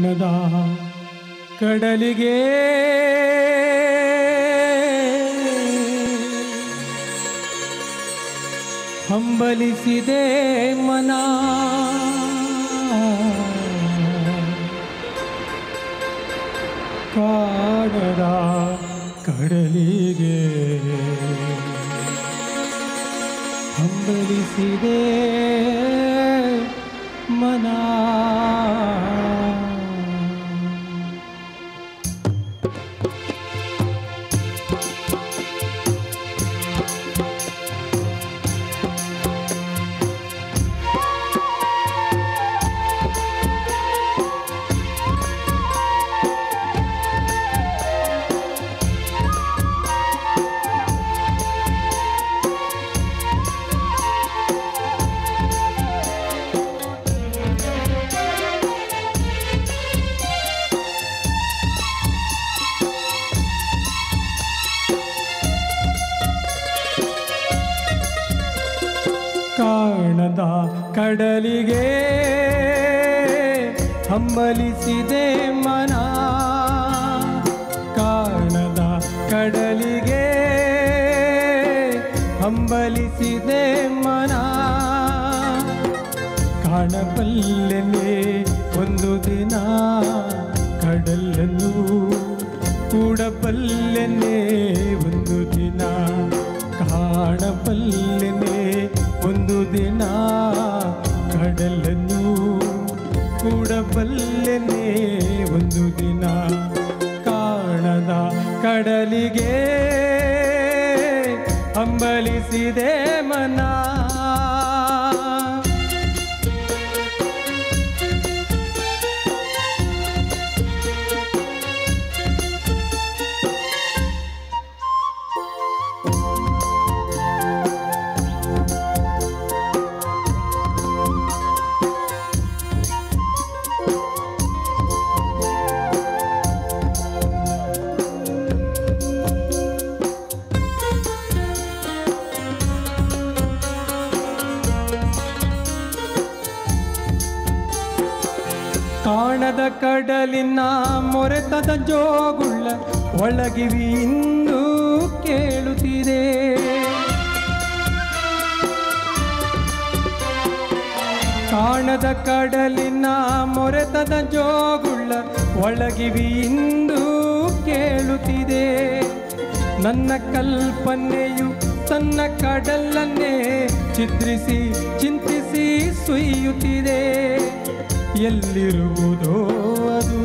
ಕಾಣದ ಕಡಲಿಗೆ ಹಂಬಲಿಸಿದೆ ಮನ ಕಾಣದ ಕಡಲಿಗೆ ಹಂಬಲಿಸಿದೆ ಮನ ಕಾಣದ ಕಡಲಿಗೆ ಹಂಬಲಿಸಿದೆ ಮನ ಕಾಣದ ಕಡಲಿಗೆ ಹಂಬಲಿಸಿದೆ ಮನ ಕಾಣಬಲ್ಲೆನೆ ಒಂದು ದಿನ ಕಡಲನ್ನು ಕೂಡಬಲ್ಲೆನೆ ಒಂದು ದಿನ ಕಾಣಬಲ್ಲೆನೆ ಒಂದು ದಿನ ಕಡಲನ್ನು ಕೂಡಬಲ್ಲೆನೆ ಒಂದು ದಿನ ಕಾಣದ ಕಡಲಿಗೆ ಹಂಬಲಿಸಿದೆ ಮನ ಕಾಣದ ಕಡಲಿನ ಮೊರೆತದ ಜೋಗುಳ್ಳ ಒಳಗಿವಿ ಇಂದು ಕೇಳುತ್ತಿದೆ ಕಾಣದ ಕಡಲಿನ ಮೊರೆತದ ಜೋಗುಳ್ಳ ಒಳಗಿವಿ ಇಂದು ಕೇಳುತ್ತಿದೆ ನನ್ನ ಕಲ್ಪನೆಯು ತನ್ನ ಕಡಲನ್ನೇ ಚಿತ್ರಿಸಿ ಚಿಂತಿಸಿ ಸುಯ್ಯುತ್ತಿದೆ ಎಲ್ಲಿರುವುದೋ ಅದು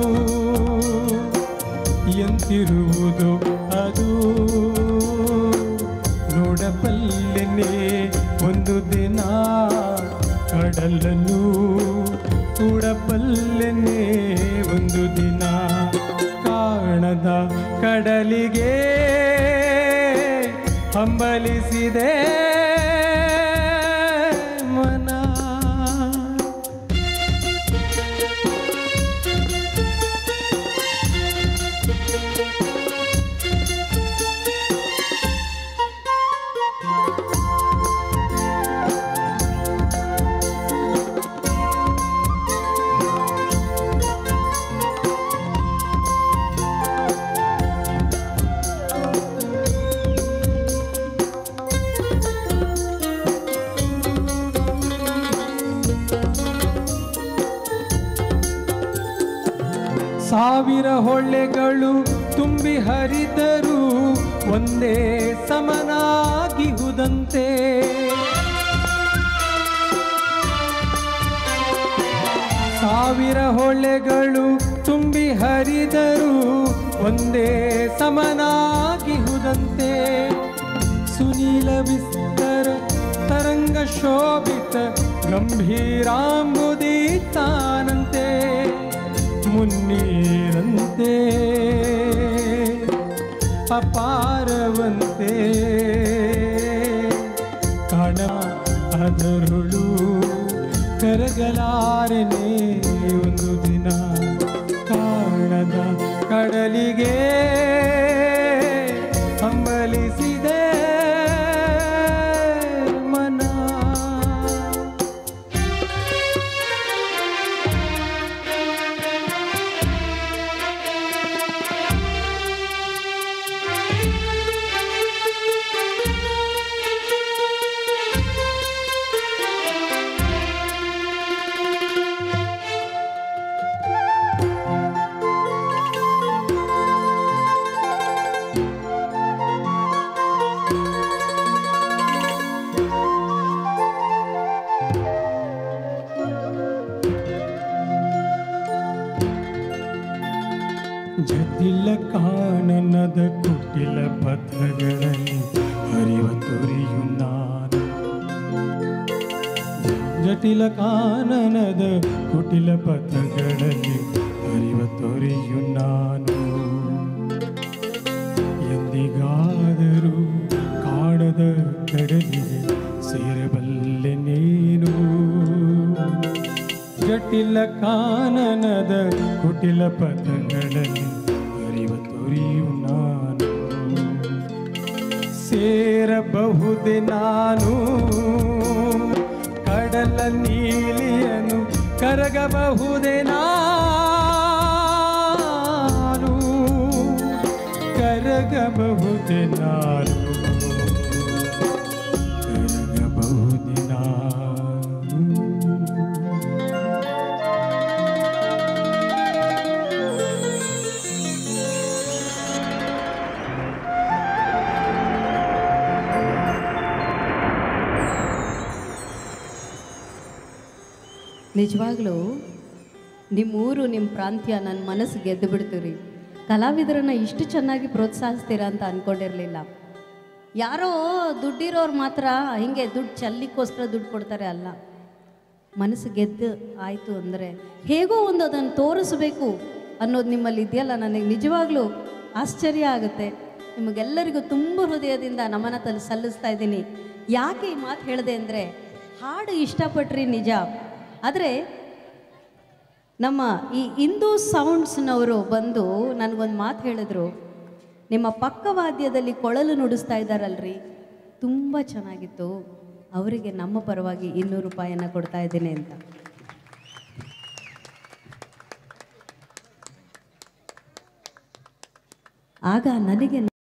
ಎಂತಿರುವುದೋ ಅದು ನೋಡಬಲ್ಲೆನೆ ಒಂದು ದಿನ ಕಡಲನ್ನು ಕೂಡಬಲ್ಲೆನೆ ಒಂದು ದಿನ ಕಾಣದ ಕಡಲಿಗೆ ಹಂಬಲಿಸಿದೆ ಮನ ಸಾವಿರ ಹೊಳ್ಳೆಗಳು ತುಂಬಿ ಹರಿದರೂ ಒಂದೇ ಸಮನಾಗಿಹುದಂತೆ ಸಾವಿರ ಹೊಳೆಗಳು ತುಂಬಿ ಹರಿದರೂ ಒಂದೇ ಸಮನಾಗಿಹುದಂತೆ ಸುನೀಲ ವಿಸ್ತರ ತರಂಗ ಶೋಭಿತ ಗಂಭೀರಾಂಬುದಿ ತಾನಂತೆ ಮುನ್ನೀರಂತೆ ಅಪಾರವಂತೆ ಕಾಣ ಅದರುಳು ಕರಗಲಾರನೆ ಒಂದು ದಿನ ಕಾಣದ ಕಡಲಿಗೆ ಹಂಬಲಿಸಿದೆ ಮನ ಜಟಿಲ ಕಾನನದ ಕುಟಿಲ ಪಥಗಳಲ್ಲಿ ಹರಿವ ತೊರೆಯು ನಾನು ಜಟಿಲ ಕಾನನದ ಕುಟಿಲ ಪಥಗಳಲ್ಲಿ ಹರಿವ ತೊರೆಯು ನಾನು ಎಂದಿಗಾದರೂ ಕಾಣದ ಕಡಲಿಗೆ ಸೇರಬಲ್ಲೆ ನೀನು ಜಟಿಲ ಕಾನನದ ಕುಟಿಲ ಪಥಗಳಲ್ಲಿ ಹರಿವ ತೊರೆಯು ನಾನು ಸೇರಬಹುದೆ ನಾನು ಕಡಲ ನೀಲಿಯನು ಕರಗಬಹುದೆ ನಾನು ಕರಗಬಹುದೆ ನಾನು ಕರಗಬಹುದೆ ನಾನು ನಿಜವಾಗ್ಲೂ ನಿಮ್ಮ ಊರು ನಿಮ್ಮ ಪ್ರಾಂತ್ಯ ನನ್ನ ಮನಸ್ಸು ಗೆದ್ದು ಬಿಡ್ತೀರಿ ಕಲಾವಿದರನ್ನ ಇಷ್ಟು ಚೆನ್ನಾಗಿ ಪ್ರೋತ್ಸಾಹಿಸ್ತೀರಾ ಅಂತ ಅಂದ್ಕೊಂಡಿರಲಿಲ್ಲ ಯಾರೋ ದುಡ್ಡಿರೋರು ಮಾತ್ರ ಹಿಂಗೆ ದುಡ್ಡು ಚಲ್ಲಿಕ್ಕೋಸ್ಕರ ದುಡ್ಡು ಕೊಡ್ತಾರೆ ಅಲ್ಲ ಮನಸ್ಸು ಗೆದ್ದು ಆಯಿತು ಅಂದರೆ ಹೇಗೋ ಒಂದು ಅದನ್ನು ತೋರಿಸ್ಬೇಕು ಅನ್ನೋದು ನಿಮ್ಮಲ್ಲಿ ಇದೆಯಲ್ಲ ನನಗೆ ನಿಜವಾಗ್ಲೂ ಆಶ್ಚರ್ಯ ಆಗುತ್ತೆ ನಿಮಗೆಲ್ಲರಿಗೂ ತುಂಬ ಹೃದಯದಿಂದ ನಮನ ತಲ್ ಸಲ್ಲಿಸ್ತಾ ಇದ್ದೀನಿ ಯಾಕೆ ಈ ಮಾತು ಹೇಳಿದೆ ಅಂದರೆ ಹಾಡು ಇಷ್ಟಪಟ್ರಿ ನಿಜ ಆದರೆ ನಮ್ಮ ಈ ಹಿಂದೂ ಸೌಂಡ್ಸ್ನವರು ಬಂದು ನನಗೊಂದು ಮಾತು ಹೇಳಿದ್ರು ನಿಮ್ಮ ಪಕ್ಕವಾದ್ಯದಲ್ಲಿ ಕೊಳಲು ನುಡಿಸ್ತಾ ಇದ್ದಾರಲ್ರಿ ತುಂಬ ಚೆನ್ನಾಗಿತ್ತು ಅವರಿಗೆ ನಮ್ಮ ಪರವಾಗಿ ಇನ್ನೂರು ರೂಪಾಯಿಯನ್ನು ಕೊಡ್ತಾ ಇದ್ದೀನಿ ಅಂತ ಆಗ ನನಗೆ